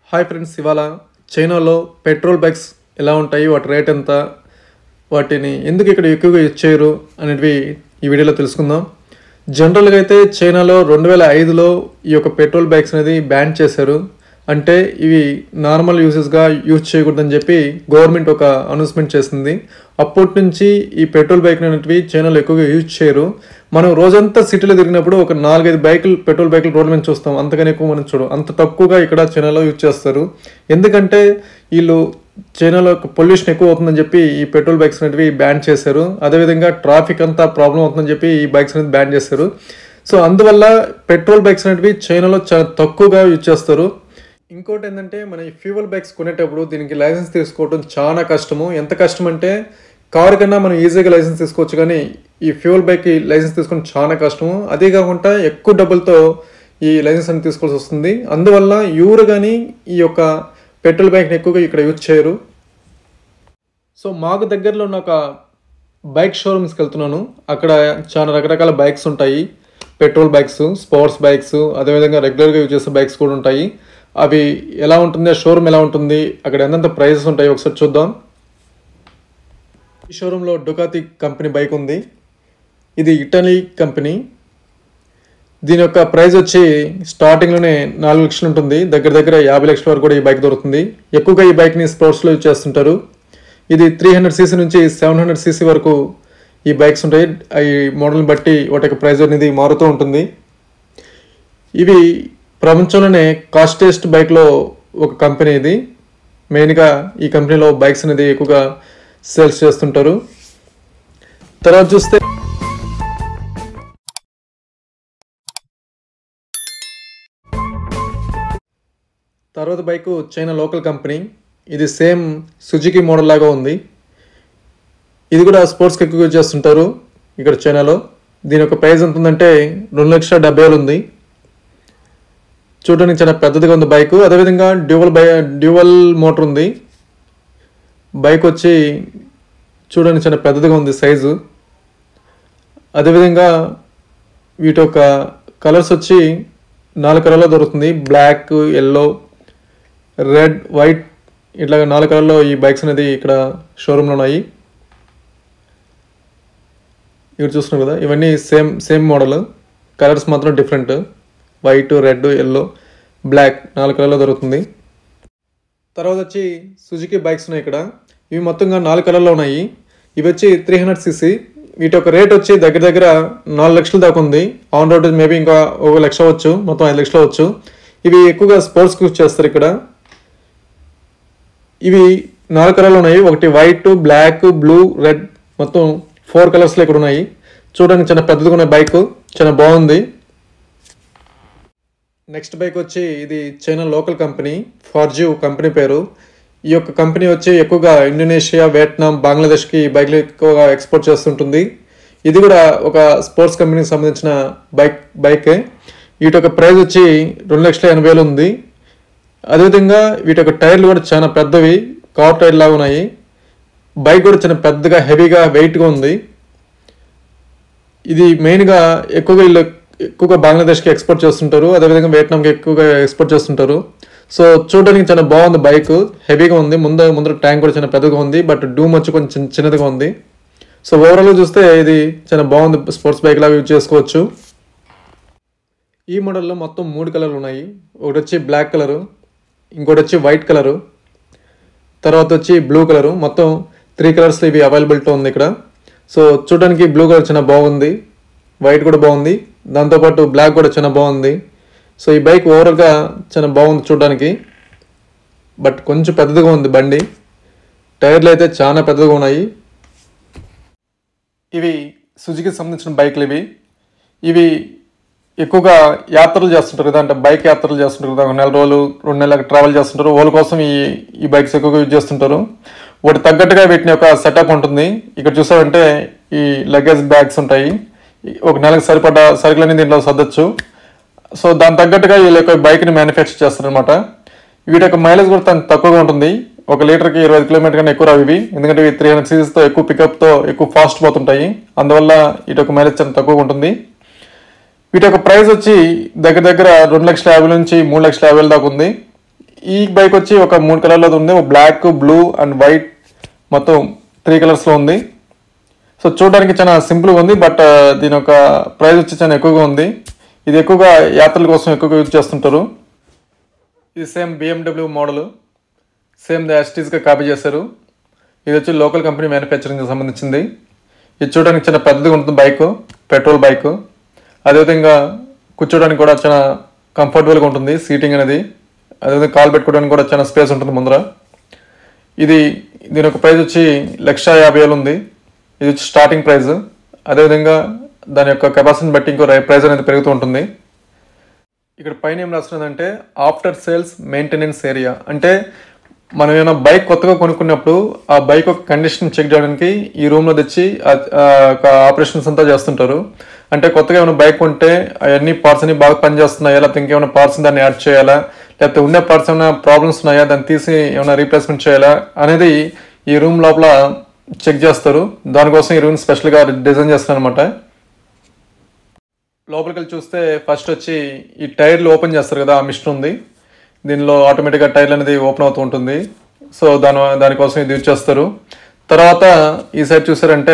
hi friends ఇవాళ చైనాలో petrol bikes ఎలా ఉంటాయి వాటి రేట్ ఎంత వాటిని ఎందుకు ఇక్కడ ఎక్కువగా యూజ్ చేయరు అనేటివి ఈ వీడియోలో తెలుసుకుందాం జనరల్గా అయితే చైనాలో రెండు వేల ఐదులో ఈ యొక్క పెట్రోల్ బైక్స్ అనేది బ్యాన్ చేశారు అంటే ఇవి నార్మల్ యూసెస్గా యూజ్ చేయకూడదని చెప్పి గవర్నమెంట్ ఒక అనౌన్స్మెంట్ చేసింది అప్పటి నుంచి ఈ పెట్రోల్ బైక్ అనేటివి చైనాలో ఎక్కువగా యూజ్ చేయరు మనం రోజంతా సిటీలో తిరిగినప్పుడు ఒక నాలుగైదు బైకులు పెట్రోల్ బైకులు రోడ్ల మీద చూస్తాం అంతకని ఎక్కువ మనం చూడం అంత తక్కువగా ఇక్కడ చైనాలో యూజ్ చేస్తారు ఎందుకంటే వీళ్ళు చైనాలో పొల్యూషన్ ఎక్కువ అవుతుందని చెప్పి ఈ పెట్రోల్ బైక్స్ అనేటివి బ్యాన్ చేశారు అదేవిధంగా ట్రాఫిక్ అంతా ప్రాబ్లం అవుతుందని చెప్పి ఈ బైక్స్ అనేది బ్యాన్ చేశారు సో అందువల్ల పెట్రోల్ బైక్స్ అనేటివి చైనాలో చాలా తక్కువగా యూజ్ చేస్తారు ఇంకోటి ఏంటంటే మన ఈ ఫ్యూవల్ బైక్స్ కొనేటప్పుడు దీనికి లైసెన్స్ తీసుకోవడం చాలా కష్టము ఎంత కష్టం అంటే కారు కన్నా మనం ఈజీగా లైసెన్స్ తీసుకోవచ్చు కానీ ఈ ఫ్యూవల్ బైక్కి లైసెన్స్ తీసుకోవడం చాలా కష్టము అదే కాకుండా ఎక్కువ డబ్బులతో ఈ లైసెన్స్ అనేది తీసుకోవాల్సి వస్తుంది అందువల్ల ఎవరు కానీ ఈ యొక్క పెట్రోల్ బైక్ని ఎక్కువగా ఇక్కడ యూజ్ చేయరు సో మాకు దగ్గరలో ఉన్న ఒక బైక్ షోరూమ్స్కి వెళ్తున్నాను అక్కడ చాలా రకరకాల బైక్స్ ఉంటాయి పెట్రోల్ బైక్స్ స్పోర్ట్స్ బైక్స్ అదేవిధంగా రెగ్యులర్గా యూజ్ చేసే బైక్స్ కూడా ఉంటాయి అవి ఎలా ఉంటుంది ఆ షోరూమ్ ఎలా ఉంటుంది అక్కడ ఎంతెంత ప్రైజెస్ ఉంటాయి ఒకసారి చూద్దాం ఈ షోరూంలో డొకాతి కంపెనీ బైక్ ఉంది ఇది ఇటలీ కంపెనీ దీని యొక్క ప్రైస్ వచ్చి స్టార్టింగ్లోనే నాలుగు లక్షలు ఉంటుంది దగ్గర దగ్గర యాభై లక్షల వరకు కూడా ఈ బైక్ దొరుకుతుంది ఎక్కువగా ఈ బైక్ని స్పోర్ట్స్లో యూజ్ చేస్తుంటారు ఇది త్రీ హండ్రెడ్ సీసీ నుంచి సెవెన్ హండ్రెడ్ సీసీ వరకు ఈ బైక్స్ ఉంటాయి ఈ మోడల్ని బట్టి వాటి యొక్క ప్రైస్ అనేది మారుతూ ఉంటుంది ఇవి ప్రపంచంలోనే కాస్టెస్ట్ బైక్లో ఒక కంపెనీ ఇది మెయిన్గా ఈ కంపెనీలో బైక్స్ అనేది ఎక్కువగా సేల్స్ చేస్తుంటారు తర్వాత చూస్తే తర్వాత బైక్ చైనా లోకల్ కంపెనీ ఇది సేమ్ సుజుకి మోడల్ లాగా ఉంది ఇది కూడా స్పోర్ట్స్కి ఎక్కువ యూజ్ చేస్తుంటారు ఇక్కడ చైనాలో దీని యొక్క ప్రైస్ ఎంత ఉందంటే రెండు లక్షల డెబ్బై వేలు ఉంది చూడడానికి చాలా పెద్దదిగా ఉంది బైక్ అదేవిధంగా డ్యూవల్ బై డ్యూవల్ మోటార్ ఉంది బైక్ వచ్చి చూడడానికి చాలా పెద్దదిగా ఉంది సైజు అదేవిధంగా వీటి యొక్క కలర్స్ వచ్చి నాలుగు కలర్లో దొరుకుతుంది బ్లాక్ ఎల్లో రెడ్ వైట్ ఇట్లా నాలుగు కలర్లో ఈ బైక్స్ అనేది ఇక్కడ షోరూంలో ఉన్నాయి ఇక్కడ చూస్తున్నాం కదా ఇవన్నీ సేమ్ సేమ్ మోడల్ కలర్స్ మాత్రం different white red yellow black నాలుగు కలర్లో దొరుకుతుంది తర్వాత వచ్చి సుజుకి బైక్స్ ఉన్నాయి ఇక్కడ ఇవి మొత్తంగా నాలుగు కలర్లో ఉన్నాయి ఇవి వచ్చి త్రీ హండ్రెడ్ సీసీ వీటి యొక్క రేట్ వచ్చి దగ్గర దగ్గర నాలుగు లక్షల దాకా ఉంది ఆన్ రోడ్ మేబీ ఇంకా ఒక లక్ష అవ్వచ్చు మొత్తం ఐదు లక్షలు అవ్వచ్చు ఇవి ఎక్కువగా స్పోర్ట్స్కి యూజ్ చేస్తారు ఇక్కడ ఇవి నాలుగు కలర్లు ఉన్నాయి ఒకటి వైట్ బ్లాక్ బ్లూ రెడ్ మొత్తం ఫోర్ కలర్స్లో ఇక్కడ ఉన్నాయి చూడడానికి చాలా పెద్దదిగా ఉన్న బైక్ చాలా బాగుంది నెక్స్ట్ బైక్ వచ్చి ఇది చైనా లోకల్ కంపెనీ ఫార్జ్యూ కంపెనీ పేరు ఈ యొక్క కంపెనీ వచ్చి ఎక్కువగా ఇండోనేషియా వియట్నాం బంగ్లాదేశ్కి ఈ బైక్లు ఎక్కువగా ఎక్స్పోర్ట్ చేస్తుంటుంది ఇది కూడా ఒక స్పోర్ట్స్ కంపెనీకి సంబంధించిన బైక్ బైకే వీటి యొక్క ప్రైస్ వచ్చి రెండు లక్షల ఎనభై వేలు ఉంది అదేవిధంగా వీటి యొక్క టైర్లు కూడా చాలా పెద్దవి కార్ టైర్ లాగా ఉన్నాయి బైక్ కూడా చాలా పెద్దగా హెవీగా వెయిట్గా ఉంది ఇది మెయిన్గా ఎక్కువగా వీళ్ళు ఎక్కువగా బంగ్లాదేశ్కి ఎక్స్పోర్ట్ చేస్తుంటారు అదేవిధంగా వియట్నాంకి ఎక్కువగా ఎక్స్పోర్ట్ చేస్తుంటారు సో చూడడానికి చాలా బాగుంది బైక్ హెవీగా ఉంది ముందు ముందర ట్యాంక్ కూడా చాలా పెద్దగా ఉంది బట్ డూమ్ వచ్చి కొంచెం చిన్నదిగా ఉంది సో ఓవరాల్గా చూస్తే ఇది చాలా బాగుంది స్పోర్ట్స్ బైక్ లాగా యూజ్ చేసుకోవచ్చు ఈ మోడల్లో మొత్తం మూడు కలర్లు ఉన్నాయి ఒకటి వచ్చి బ్లాక్ కలరు ఇంకోటి వచ్చి వైట్ కలరు తర్వాత వచ్చి బ్లూ కలరు మొత్తం త్రీ కలర్స్ ఇవి అవైలబిలిటీ ఉంది ఇక్కడ సో చూడడానికి బ్లూ కలర్ చాలా బాగుంది వైట్ కూడా బాగుంది దాంతోపాటు బ్లాక్ కూడా చాలా బాగుంది సో ఈ బైక్ ఓవరాల్గా చాలా బాగుంది చూడడానికి బట్ కొంచెం పెద్దదిగా ఉంది బండి టైర్లు అయితే చాలా పెద్దగా ఉన్నాయి ఇవి సుజుకి సంబంధించిన బైక్లు ఇవి ఇవి ఎక్కువగా యాత్రలు చేస్తుంటారు కదా అంటే బైక్ యాత్రలు చేస్తుంటారు కదా ఒక నెల రోజులు రెండు నెలలకు ట్రావెల్ చేస్తుంటారు వాళ్ళ కోసం ఈ ఈ బైక్స్ ఎక్కువగా యూజ్ చేస్తుంటారు వాటి తగ్గట్టుగా వీటిని ఒక సెటప్ ఉంటుంది ఇక్కడ చూసారంటే ఈ లగేజ్ బ్యాగ్స్ ఉంటాయి ఒక నెలకు సరిపడ్డ సరుకులన్నీ దీంట్లో సర్దచ్చు సో దాని తగ్గట్టుగా వీళ్ళ యొక్క బైక్ని మ్యానుఫ్యాక్చర్ చేస్తారనమాట వీటి యొక్క మైలేజ్ కూడా తనకు తక్కువగా ఉంటుంది ఒక లీటర్కి ఇరవై కిలోమీటర్ కన్నా ఎక్కువ రావు ఇవి ఎందుకంటే ఇవి త్రీ హండ్రెడ్ సీజీస్తో ఎక్కువ పికప్తో ఎక్కువ ఫాస్ట్ పోతుంటాయి అందువల్ల వీటి యొక్క మైలేజ్ చాలా తక్కువగా ఉంటుంది వీటి యొక్క ప్రైస్ వచ్చి దగ్గర దగ్గర రెండు లక్షల యాభై నుంచి మూడు లక్షల యాభై వేల దాకా ఉంది ఈ బైక్ వచ్చి ఒక మూడు కలర్లో ఉంది ఒక బ్లాక్ బ్లూ అండ్ వైట్ మొత్తం త్రీ కలర్స్లో ఉంది సో చూడడానికి చాలా సింపుల్గా ఉంది బట్ దీని యొక్క ప్రైస్ వచ్చి చాలా ఎక్కువగా ఉంది ఇది ఎక్కువగా యాత్రల కోసం ఎక్కువగా యూజ్ చేస్తుంటారు ఇది సేమ్ బిఎండబ్ల్యూ మోడల్ సేమ్ యాస్టీస్గా కాపీ చేశారు ఇది వచ్చి లోకల్ కంపెనీ మ్యానుఫ్యాక్చరింగ్కి సంబంధించింది ఇది చూడడానికి చాలా పెద్దగా ఉంటుంది బైక్ పెట్రోల్ బైక్ అదేవిధంగా కూర్చోడానికి కూడా చాలా కంఫర్టబుల్గా ఉంటుంది సీటింగ్ అనేది అదేవిధంగా కాల్ పెట్టుకోవడానికి కూడా చాలా స్పేస్ ఉంటుంది ముందర ఇది దీని యొక్క ప్రైస్ వచ్చి లక్ష యాభై వేలు ఉంది ఇది వచ్చి స్టార్టింగ్ ప్రైస్ అదేవిధంగా దాని యొక్క కెపాసిటీని బట్టి ఇంకో ప్రైస్ అనేది పెరుగుతూ ఉంటుంది ఇక్కడ పైన ఏం రాస్తున్నదంటే ఆఫ్టర్ సేల్స్ మెయింటెనెన్స్ ఏరియా అంటే మనం ఏమైనా బైక్ కొత్తగా కొనుక్కున్నప్పుడు ఆ బైక్ యొక్క కండిషన్ చెక్ చేయడానికి ఈ రూమ్లో తెచ్చి ఆపరేషన్స్ అంతా చేస్తుంటారు అంటే కొత్తగా ఏమైనా బైక్ కొంటే అవన్నీ పార్ట్స్ అన్ని బాగా పనిచేస్తున్నాయా లేకపోతే ఇంకేమైనా పార్ట్స్ దాన్ని యాడ్ చేయాలా లేకపోతే ఉండే పార్ట్స్ ఏమైనా ప్రాబ్లమ్స్ ఉన్నాయా దాన్ని తీసి ఏమైనా రీప్లేస్మెంట్ చేయాలా అనేది ఈ రూమ్ లోపల చెక్ చేస్తారు దానికోసం ఈ రూమ్ స్పెషల్గా డిజైన్ చేస్తారు అనమాట లోపలికి వెళ్ళి చూస్తే ఫస్ట్ వచ్చి ఈ టైర్లు ఓపెన్ చేస్తారు కదా ఆ మిషన్ ఉంది దీనిలో ఆటోమేటిక్గా టైర్లు అనేది ఓపెన్ అవుతూ ఉంటుంది సో దాని దానికోసం ఇది యూజ్ చేస్తారు తర్వాత ఈ సైడ్ చూసారంటే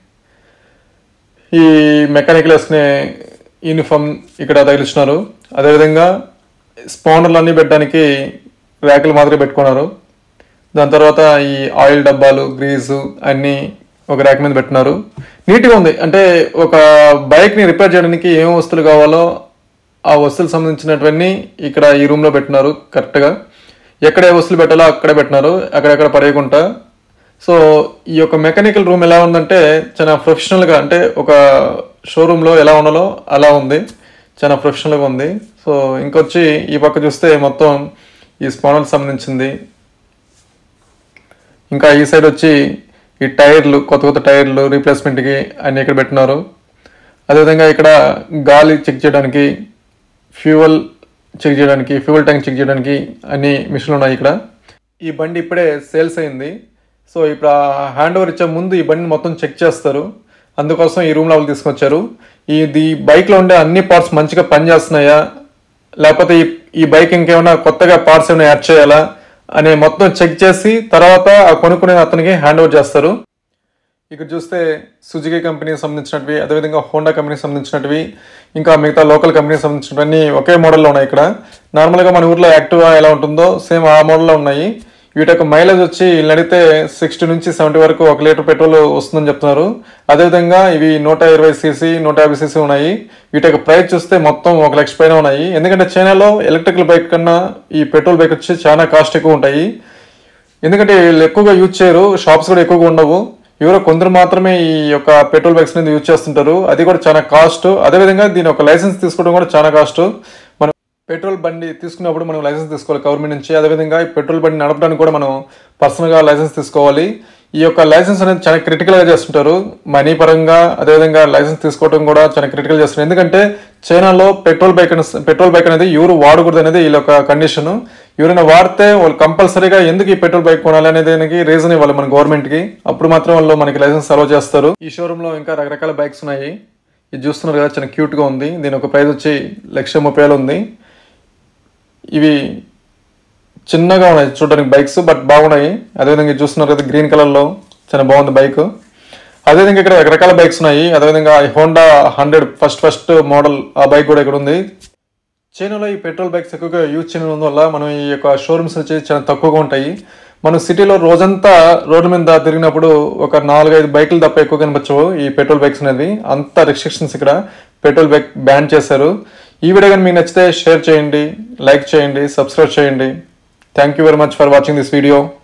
ఈ మెకానికల్ వేసుకునే యూనిఫామ్ ఇక్కడ తగిలిస్తున్నారు అదేవిధంగా స్పానర్లు అన్నీ పెట్టడానికి ర్యాకులు మాత్రమే పెట్టుకున్నారు దాని తర్వాత ఈ ఆయిల్ డబ్బాలు గ్రీజు అన్నీ ఒక ర్యాక్ మీద పెట్టినారు నీట్గా ఉంది అంటే ఒక బైక్ని రిపేర్ చేయడానికి ఏం వస్తువులు కావాలో ఆ వస్తువులకు సంబంధించినటువన్నీ ఇక్కడ ఈ రూమ్లో పెట్టినారు కరెక్ట్గా ఎక్కడ ఏ వస్తువులు పెట్టాలో అక్కడే పెట్టినారు అక్కడెక్కడ పడేయకుండా సో ఈ యొక్క మెకానికల్ రూమ్ ఎలా ఉందంటే చాలా ప్రొఫెషనల్గా అంటే ఒక షోరూంలో ఎలా ఉండాలో అలా ఉంది చాలా ప్రొఫెషనల్గా ఉంది సో ఇంకొచ్చి ఈ పక్క చూస్తే మొత్తం ఈ స్పానల్ సంబంధించింది ఇంకా ఈ సైడ్ వచ్చి ఈ టైర్లు కొత్త కొత్త టైర్లు రీప్లేస్మెంట్కి అన్ని ఇక్కడ పెట్టినారు అదేవిధంగా ఇక్కడ గాలి చెక్ చేయడానికి ఫ్యూయల్ చెక్ చేయడానికి ఫ్యూయల్ ట్యాంక్ చెక్ చేయడానికి అన్ని మిషన్లు ఉన్నాయి ఇక్కడ ఈ బండి ఇప్పుడే సేల్స్ అయింది సో ఇప్పుడు ఆ హ్యాండ్ ఓవర్ ఇచ్చే ముందు ఈ బండిని మొత్తం చెక్ చేస్తారు అందుకోసం ఈ రూమ్ లెవెల్ తీసుకొచ్చారు ఇది బైక్లో ఉండే అన్ని పార్ట్స్ మంచిగా పనిచేస్తున్నాయా లేకపోతే ఈ ఈ బైక్ ఇంకేమైనా కొత్తగా పార్ట్స్ ఏమైనా యాడ్ చేయాలా అనే మొత్తం చెక్ చేసి తర్వాత ఆ కొనుక్కునే అతనికి హ్యాండ్ ఓవర్ చేస్తారు ఇక్కడ చూస్తే సుజుకి కంపెనీకి సంబంధించినవి అదేవిధంగా హోండా కంపెనీకి సంబంధించినవి ఇంకా మిగతా లోకల్ కంపెనీకి సంబంధించినవన్నీ ఒకే మోడల్లో ఉన్నాయి ఇక్కడ నార్మల్గా మన ఊర్లో యాక్టివా ఎలా ఉంటుందో సేమ్ ఆ మోడల్లో ఉన్నాయి వీటి యొక్క మైలేజ్ వచ్చి వీళ్ళని అడిగితే సిక్స్టీ నుంచి సెవెంటీ వరకు ఒక లీటర్ పెట్రోల్ వస్తుందని చెప్తున్నారు అదేవిధంగా ఇవి నూట ఇరవై సీసీ నూట యాభై సీసీ ఉన్నాయి వీటి యొక్క ప్రైస్ చూస్తే మొత్తం ఒక లక్ష పైన ఉన్నాయి ఎందుకంటే చైనాలో ఎలక్ట్రికల్ బైక్ కన్నా ఈ పెట్రోల్ బైక్ వచ్చి చాలా కాస్ట్ ఎక్కువ ఉంటాయి ఎందుకంటే వీళ్ళు ఎక్కువగా యూజ్ చేయరు షాప్స్ కూడా ఎక్కువగా ఉండవు ఎవరో కొందరు మాత్రమే ఈ యొక్క పెట్రోల్ బైక్స్ అనేది యూజ్ చేస్తుంటారు అది కూడా చాలా కాస్ట్ అదేవిధంగా దీని ఒక లైసెన్స్ తీసుకోవడం కూడా చాలా కాస్ట్ మనం పెట్రోల్ బండి తీసుకున్నప్పుడు మనం లైసెన్స్ తీసుకోవాలి గవర్నమెంట్ నుంచి అదేవిధంగా ఈ పెట్రోల్ బండి నడపడానికి కూడా మనం పర్సనల్గా లైసెన్స్ తీసుకోవాలి ఈ యొక్క లైసెన్స్ అనేది చాలా క్రిటికల్గా చేస్తుంటారు మనీ పరంగా అదేవిధంగా లైసెన్స్ తీసుకోవడం కూడా చాలా క్రిటికల్ చేస్తున్నారు ఎందుకంటే చైనాలో పెట్రోల్ బైక్ అనే- పెట్రోల్ బైక్ అనేది ఎవరు వాడకూడదు అనేది వీళ్ళ యొక్క కండిషన్ ఎవరైనా వాడితే వాళ్ళు కంపల్సరీగా ఎందుకు ఈ పెట్రోల్ బైక్ కొనాలి అనే దానికి రీజన్ ఇవ్వాలి మన గవర్నమెంట్ కి అప్పుడు మాత్రం వాళ్ళు మనకి లైసెన్స్ అలౌ చేస్తారు ఈ షోరూమ్ లో ఇంకా రకరకాల బైక్స్ ఉన్నాయి ఇది చూస్తున్నారు కదా చాలా క్యూట్ గా ఉంది దీని ఒక ప్రైస్ వచ్చి లక్ష ముప్పై వేలు ఉంది ఇవి చిన్నగా ఉన్నాయి చూడడానికి బైక్స్ బట్ బాగున్నాయి అదేవిధంగా ఇది చూస్తున్నారు కదా గ్రీన్ కలర్లో చాలా బాగుంది బైక్ అదేవిధంగా ఇక్కడ రకరకాల బైక్స్ ఉన్నాయి అదేవిధంగా Honda hundred first first model ఆ బైక్ కూడా ఇక్కడ ఉంది చైనాలో ఈ పెట్రోల్ బైక్స్ ఎక్కువగా యూజ్ చేయడం వల్ల మనం ఈ యొక్క షోరూమ్స్ వచ్చి చాలా తక్కువగా ఉంటాయి మనం సిటీలో రోజంతా రోడ్డు మీద తిరిగినప్పుడు ఒక నాలుగైదు బైకులు తప్ప ఎక్కువ కనిపించవు ఈ పెట్రోల్ బైక్స్ అనేది అంత రిస్ట్రిక్షన్స్ ఇక్కడ పెట్రోల్ బైక్ బ్యాన్ చేశారు ఈ వీడియో కానీ మీకు నచ్చితే షేర్ చేయండి లైక్ చేయండి సబ్స్క్రైబ్ చేయండి thank you very much for watching this video